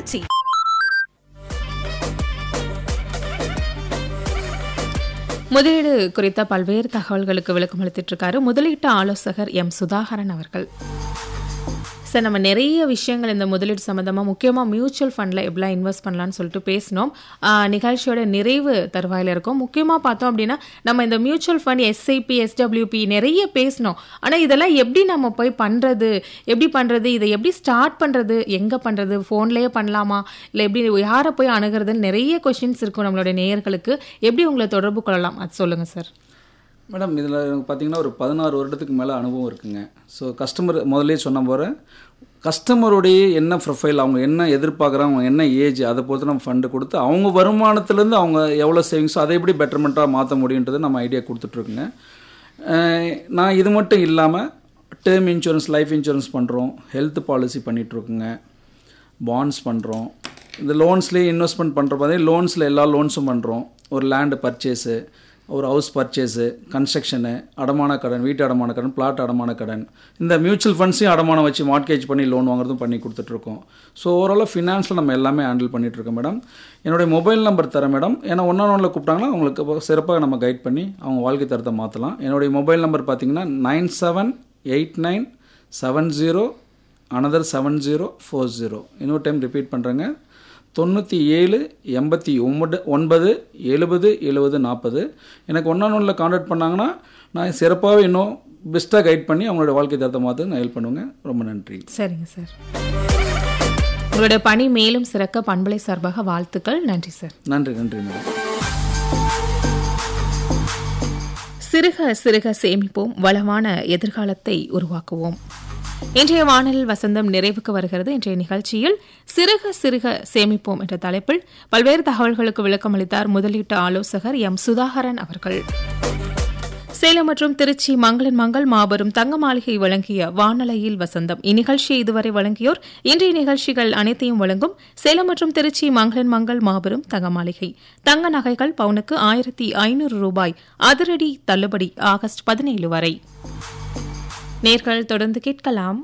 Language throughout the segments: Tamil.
திருச்சி முதலீடு குறித்த பல்வேறு தகவல்களுக்கு விளக்கம் அளித்துட்டு இருக்காரு முதலீட்டு ஆலோசகர் எம் சுதாகரன் அவர்கள் சார் நம்ம நிறைய விஷயங்கள் இந்த முதலீடு சம்மந்தமாக முக்கியமாக மியூச்சுவல் ஃபண்டில் எப்படிலாம் இன்வெஸ்ட் பண்ணலாம்னு சொல்லிட்டு பேசினோம் ஆஹ் நிகழ்ச்சியோட நிறைவு தருவாயில் இருக்கும் முக்கியமாக பார்த்தோம் அப்படின்னா நம்ம இந்த மியூச்சுவல் ஃபண்ட் எஸ்ஐபி எஸ்டபிள்யூபி நிறைய பேசினோம் ஆனால் இதெல்லாம் எப்படி நம்ம போய் பண்ணுறது எப்படி பண்ணுறது இதை எப்படி ஸ்டார்ட் பண்ணுறது எங்கே பண்ணுறது ஃபோன்லேயே பண்ணலாமா இல்லை எப்படி யாரை போய் அணுகிறதுன்னு நிறைய கொஷின்ஸ் இருக்கும் நம்மளுடைய நேயர்களுக்கு எப்படி உங்களை தொடர்பு கொள்ளலாம் அது சொல்லுங்கள் சார் மேடம் இதில் எனக்கு பார்த்தீங்கன்னா ஒரு பதினாறு வருடத்துக்கு மேலே அனுபவம் இருக்குங்க ஸோ கஸ்டமர் முதல்லே சொன்ன போகிற கஸ்டமருடைய என்ன ப்ரொஃபைல் அவங்க என்ன எதிர்பார்க்குறாங்க அவங்க என்ன ஏஜ் அதை பொறுத்து நம்ம ஃபண்டு கொடுத்து அவங்க வருமானத்துலேருந்து அவங்க எவ்வளோ சேவிங்ஸோ அதை எப்படி பெட்டர்மெண்ட்டாக மாற்ற முடியுன்றது நம்ம ஐடியா கொடுத்துட்ருக்குங்க அஹ் நான் இது மட்டும் இல்லாமல் டேர்ம் இன்சூரன்ஸ் லைஃப் இன்சூரன்ஸ் பண்ணுறோம் ஹெல்த் பாலிசி பண்ணிகிட்ருக்குங்க பாண்ட்ஸ் பண்ணுறோம் இந்த லோன்ஸ்லேயே இன்வெஸ்ட்மெண்ட் பண்ணுற பார்த்தீங்கன்னா லோன்ஸில் எல்லா லோன்ஸும் பண்ணுறோம் ஒரு லேண்டு பர்ச்சேஸு ஒரு ஹவுஸ் பர்ச்சேஸு கன்ஸ்ட்ரக்ஷனு அடமான கடன் வீட்டு அடமான கடன் பிளாட் அடமான கடன் இந்த மியூச்சுவல் ஃபண்ட்ஸையும் அடமானம் வச்சு மார்க்கேஜ் பண்ணி லோன் வாங்குறதும் பண்ணி கொடுத்துட்ருக்கோம் ஸோ ஓவராலாக ஃபினான்ஸில் நம்ம எல்லாமே ஹேண்டில் பண்ணிகிட்ருக்கோம் மேடம் என்னுடைய மொபைல் நம்பர் தரேன் மேடம் ஏன்னா ஒன்றா ஒன்றில் கூப்பிட்டாங்கன்னா அவங்களுக்கு சிறப்பாக நம்ம கைட் பண்ணி அவங்க வாழ்க்கை தரத்தை மாற்றலாம் என்னுடைய மொபைல் நம்பர் பார்த்தீங்கன்னா nine seven eight nine seven zero another seven zero four zero இன்னொரு டைம் ரிப்பீட் பண்ணுறேங்க தொண்ணூற்றி ஏழு எண்பத்தி ஒன்பது ஒன்பது எழுபது எழுபது நாற்பது எனக்கு ஒன்றா ஒன்றில் காண்டாக்ட் பண்ணாங்கன்னா நான் சிறப்பாகவே இன்னும் பெஸ்ட்டாக கைட் பண்ணி அவங்களோட வாழ்க்கை தரத்தை மாற்ற நான் ஹெல்ப் பண்ணுவேங்க ரொம்ப நன்றி சரிங்க சார் உங்களுடைய பணி மேலும் சிறக்க பண்பலை சார்பாக வாழ்த்துக்கள் நன்றி சார் நன்றி நன்றி மேடம் சிறுக சிறுக சேமிப்போம் வளமான எதிர்காலத்தை உருவாக்குவோம் இன்றைய வானலில் வசந்தம் நிறைவுக்கு வருகிறது இன்றைய நிகழ்ச்சியில் சிறுக சிறுக சேமிப்போம் என்ற தலைப்பில் பல்வேறு தகவல்களுக்கு விளக்கம் அளித்தார் முதலீட்டு ஆலோசகர் எம் சுதாகரன் அவர்கள் சேலம் மற்றும் திருச்சி மங்களன் மங்கள் மாபெரும் தங்க மாளிகை வழங்கிய வானலையில் வசந்தம் இந்நிகழ்ச்சியை இதுவரை வழங்கியோர் இன்றைய நிகழ்ச்சிகள் அனைத்தையும் வழங்கும் சேலம் மற்றும் திருச்சி மங்களன் மங்கள் மாபெரும் தங்க மாளிகை தங்க நகைகள் பவுனுக்கு ஆயிரத்தி ஐநூறு ரூபாய் அதிரடி தள்ளுபடி ஆகஸ்ட் பதினேழு வரை நேர்கள் தொடர்ந்து கேட்கலாம்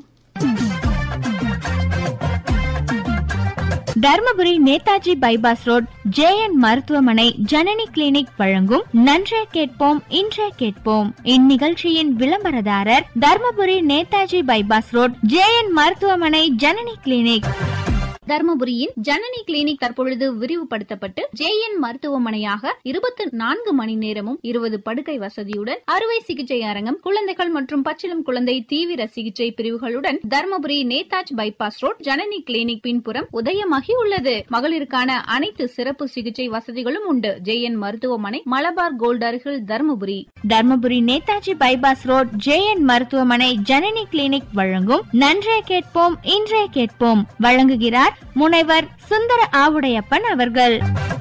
Dharmapuri Netaji bypass road JN மருத்துவமனை ஜனனி கிளினிக் வழங்கும் நன்றே கேட்போம் இன்றே கேட்போம் இந்நிகழ்ச்சியின் விளம்பரதாரர் Dharmapuri Netaji bypass road JN மருத்துவமனை ஜனனி கிளினிக் தர்மபுரியின் ஜனனி கிளினிக் தற்பொழுது விரிவுபடுத்தப்பட்டு ஜேஎன் மருத்துவமனையாக இருபத்தி நான்கு மணி நேரமும் இருபது படுக்கை வசதியுடன் அறுவை சிகிச்சை அரங்கம் குழந்தைகள் மற்றும் பச்சிளம் குழந்தை தீவிர சிகிச்சை பிரிவுகளுடன் Dharmapuri Netaji bypass road Janani clinic பின்புறம் உதயமாகி உள்ளது மகளிருக்கான அனைத்து சிறப்பு சிகிச்சை வசதிகளும் உண்டு ஜேஎன் மருத்துவமனை மலபார் கோல்ட் அருகில் Dharmapuri Dharmapuri Netaji bypass road JN மருத்துவமனை ஜனனி கிளினிக் வழங்கும் நன்றே கேட்போம் இன்றே கேட்போம் வழங்குகிறார் முனைவர் சுந்தர ஆவுடையப்பன் அவர்கள்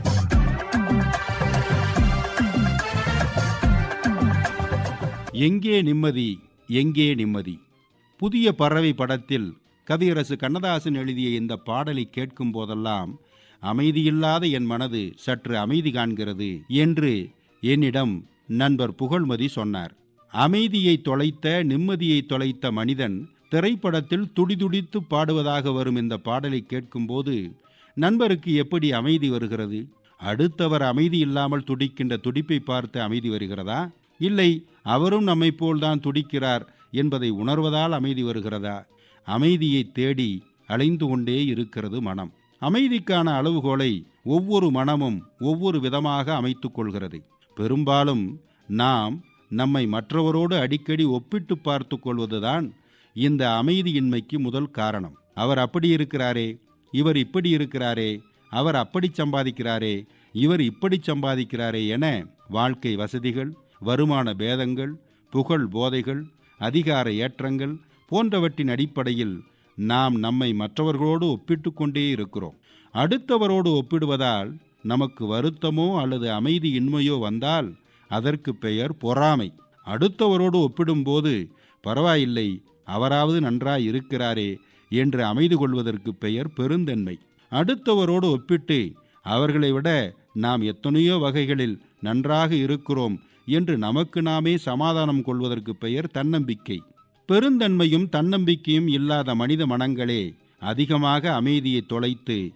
எங்கே நிம்மதி எங்கே நிம்மதி புதிய பறவை படத்தில் கவியரசு கண்ணதாசன் எழுதிய இந்த பாடலை கேட்கும் போதெல்லாம் அமைதியில்லாத என் மனது சற்று அமைதி காண்கிறது என்று என்னிடம் நண்பர் புகழ்மதி சொன்னார் அமைதியை தொலைத்த நிம்மதியை தொலைத்த மனிதன் திரைப்படத்தில் துடிதுடித்து பாடுவதாக வரும் இந்த பாடலை கேட்கும்போது நண்பருக்கு எப்படி அமைதி வருகிறது அடுத்தவர் அமைதி இல்லாமல் துடிக்கின்ற துடிப்பை பார்த்து அமைதி வருகிறதா இல்லை அவரும் நம்மைப் போல்தான் துடிக்கிறார் என்பதை உணர்வதால் அமைதி வருகிறதா அமைதியை தேடி அலைந்து கொண்டே இருக்கிறது மனம் அமைதிக்கான அளவுகோலை ஒவ்வொரு மனமும் ஒவ்வொரு விதமாக அமைத்துக் கொள்கிறது பெரும்பாலும் நாம் நம்மை மற்றவரோடு அடிக்கடி ஒப்பிட்டு பார்த்து கொள்வதுதான் இந்த அமைதியின்மைக்கு முதல் காரணம் அவர் அப்படி இருக்கிறாரே இவர் இப்படி இருக்கிறாரே அவர் அப்படி சம்பாதிக்கிறாரே இவர் இப்படி சம்பாதிக்கிறாரே என வாழ்க்கை வசதிகள் வருமான பேதங்கள் புகழ் போதைகள் அதிகார ஏற்றங்கள் போன்றவற்றின் அடிப்படையில் நாம் நம்மை மற்றவர்களோடு ஒப்பிட்டு கொண்டே இருக்கிறோம் அடுத்தவரோடு ஒப்பிடுவதால் நமக்கு வருத்தமோ அல்லது அமைதி இன்மையோ வந்தால் அதற்கு பெயர் பொறாமை அடுத்தவரோடு ஒப்பிடும்போது பரவாயில்லை அவராவது நன்றாய் இருக்கிறாரே என்று அமைதி கொள்வதற்கு பெயர் பெருந்தன்மை அடுத்தவரோடு ஒப்பிட்டு அவர்களை விட நாம் எத்தனையோ வகைகளில் நன்றாக இருக்கிறோம் என்று நமக்கு நாமே சமாதானம் கொள்வதற்கு பெயர் தன்னம்பிக்கை பெருந்தன்மையும் தன்னம்பிக்கையும் இல்லாத மனித மனங்களே அதிகமாக அமைதியை தொலைத்து